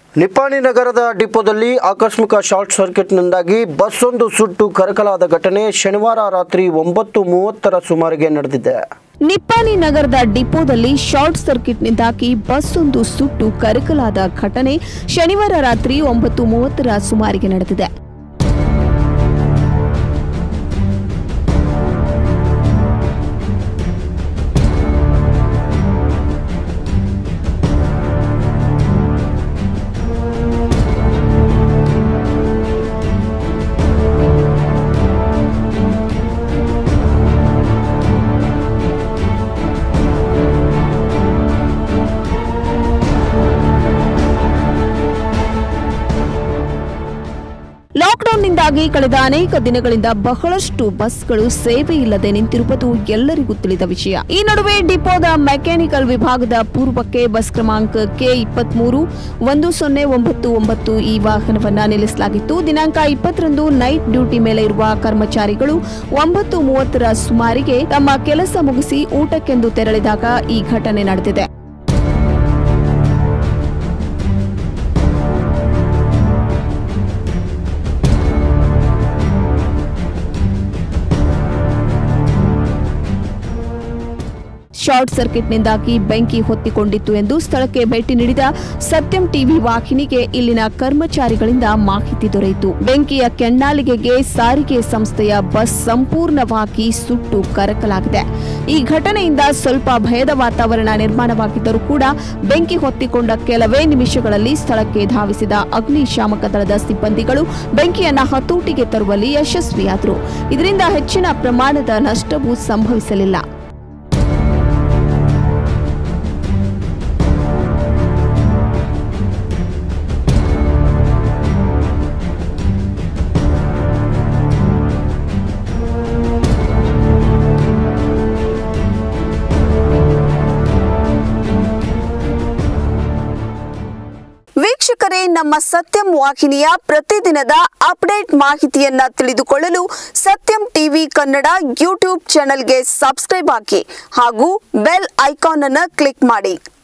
ನಿಪ್ಪಾಣಿ ನಗರದ ಡಿಪೋದಲ್ಲಿ ಆಕಸ್ಮಿಕ short ಸರ್ಕ್ಯೂಟ್ನಿಂದಾಗಿ bus ಒಂದು ಸುಟ್ಟು ಕರಕಲಾದ ಘಟನೆ ಶನಿವಾರ ರಾತ್ರಿ ಒಂಬತ್ತು ಮೂವತ್ತರ ಸುಮಾರಿಗೆ ನಡೆದಿದೆ ನಿಪ್ಪಾಣಿ ನಗರದ ಡಿಪೋದಲ್ಲಿ ಶಾರ್ಟ್ ಸರ್ಕ್ಯೂಟ್ನಿಂದಾಗಿ ಬಸ್ ಒಂದು ಸುಟ್ಟು ಕರಕಲಾದ ಘಟನೆ ಶನಿವಾರ ರಾತ್ರಿ ಒಂಬತ್ತು ಮೂವತ್ತರ ಸುಮಾರಿಗೆ ನಡೆದಿದೆ ಲಾಕ್ಡೌನ್ನಿಂದಾಗಿ ಕಳೆದ ಅನೇಕ ದಿನಗಳಿಂದ ಬಹಳಷ್ಟು ಬಸ್ಗಳು ಸೇವೆ ಇಲ್ಲದೆ ನಿಂತಿರುವುದು ಎಲ್ಲರಿಗೂ ತಿಳಿದ ವಿಷಯ ಈ ನಡುವೆ ಡಿಪೋದ ಮೆಕ್ಯಾನಿಕಲ್ ವಿಭಾಗದ ಪೂರ್ವಕ್ಕೆ ಬಸ್ ಕ್ರಮಾಂಕ ಕೆ ಇಪ್ಪತ್ಮೂರು ಒಂದು ಸೊನ್ನೆ ಒಂಬತ್ತು ಒಂಬತ್ತು ಈ ವಾಹನವನ್ನ ನಿಲ್ಲಿಸಲಾಗಿತ್ತು ದಿನಾಂಕ ಇಪ್ಪತ್ತರಂದು ನೈಟ್ ಡ್ಯೂಟಿ ಮೇಲೆ ಇರುವ ಕರ್ಮಚಾರಿಗಳು ಒಂಬತ್ತು ಮೂವತ್ತರ ಸುಮಾರಿಗೆ ತಮ್ಮ ಕೆಲಸ ಮುಗಿಸಿ ಊಟಕ್ಕೆಂದು ತೆರಳಿದಾಗ ಈ ಘಟನೆ ನಡೆದಿದೆ ಶಾರ್ಟ್ ಸರ್ಕ್ಯೂಟ್ನಿಂದಾಗಿ ಬೆಂಕಿ ಹೊತ್ತಿಕೊಂಡಿತ್ತು ಎಂದು ಸ್ಥಳಕ್ಕೆ ಭೇಟಿ ನೀಡಿದ ಸತ್ಯಂ ಟಿವಿ ವಾಹಿನಿಗೆ ಇಲ್ಲಿನ ಕರ್ಮಚಾರಿಗಳಿಂದ ಮಾಹಿತಿ ದೊರೆಯಿತು ಬೆಂಕಿಯ ಕೆನ್ನಾಲಿಗೆಗೆ ಸಾರಿಗೆ ಸಂಸ್ಥೆಯ ಬಸ್ ಸಂಪೂರ್ಣವಾಗಿ ಸುಟ್ಟು ಕರಕಲಾಗಿದೆ ಈ ಘಟನೆಯಿಂದ ಸ್ವಲ್ಪ ಭಯದ ವಾತಾವರಣ ನಿರ್ಮಾಣವಾಗಿದ್ದರೂ ಕೂಡ ಬೆಂಕಿ ಹೊತ್ತಿಕೊಂಡ ಕೆಲವೇ ನಿಮಿಷಗಳಲ್ಲಿ ಸ್ಥಳಕ್ಕೆ ಧಾವಿಸಿದ ಅಗ್ನಿಶಾಮಕ ದಳದ ಸಿಬ್ಬಂದಿಗಳು ಬೆಂಕಿಯನ್ನ ಹತೋಟಿಗೆ ತರುವಲ್ಲಿ ಯಶಸ್ವಿಯಾದರು ಇದರಿಂದ ಹೆಚ್ಚಿನ ಪ್ರಮಾಣದ ನಷ್ಟವೂ ಸಂಭವಿಸಲಿಲ್ಲ ವೀಕ್ಷಕರೇ ನಮ್ಮ ಸತ್ಯಂ ವಾಹಿನಿಯ ಪ್ರತಿದಿನದ ಅಪ್ಡೇಟ್ ಮಾಹಿತಿಯನ್ನ ತಿಳಿದುಕೊಳ್ಳಲು ಸತ್ಯಂ ಟಿವಿ ಕನ್ನಡ ಯೂಟ್ಯೂಬ್ ಚಾನೆಲ್ಗೆ ಸಬ್ಸ್ಕ್ರೈಬ್ ಹಾಕಿ ಹಾಗೂ ಬೆಲ್ ಐಕಾನ್ ಅನ್ನು ಕ್ಲಿಕ್ ಮಾಡಿ